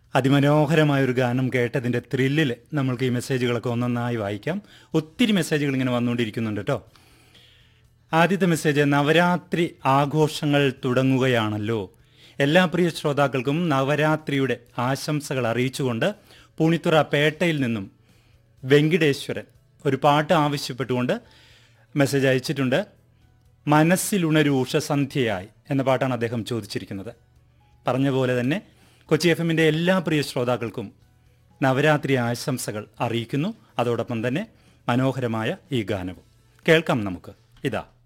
അതിമനോഹരമായ ഒരു ഗാനം കേട്ടതിൻ്റെ ത്രില്ലിൽ നമ്മൾക്ക് ഈ മെസ്സേജുകളൊക്കെ ഒന്നൊന്നായി വായിക്കാം ഒത്തിരി മെസ്സേജുകൾ ഇങ്ങനെ വന്നുകൊണ്ടിരിക്കുന്നുണ്ട് കേട്ടോ ആദ്യത്തെ മെസ്സേജ് നവരാത്രി ആഘോഷങ്ങൾ തുടങ്ങുകയാണല്ലോ എല്ലാ പ്രിയ ശ്രോതാക്കൾക്കും നവരാത്രിയുടെ ആശംസകൾ അറിയിച്ചുകൊണ്ട് പൂണിത്തുറ പേട്ടയിൽ നിന്നും വെങ്കിടേശ്വരൻ ഒരു പാട്ട് ആവശ്യപ്പെട്ടുകൊണ്ട് മെസ്സേജ് അയച്ചിട്ടുണ്ട് മനസ്സിലുണരു ഉഷസന്ധ്യയായി എന്ന പാട്ടാണ് അദ്ദേഹം ചോദിച്ചിരിക്കുന്നത് പറഞ്ഞ പോലെ തന്നെ കൊച്ചി എഫ് എമ്മിൻ്റെ എല്ലാ പ്രിയ ശ്രോതാക്കൾക്കും നവരാത്രി ആശംസകൾ അറിയിക്കുന്നു അതോടൊപ്പം തന്നെ മനോഹരമായ ഈ ഗാനവും കേൾക്കാം നമുക്ക് ഇതാ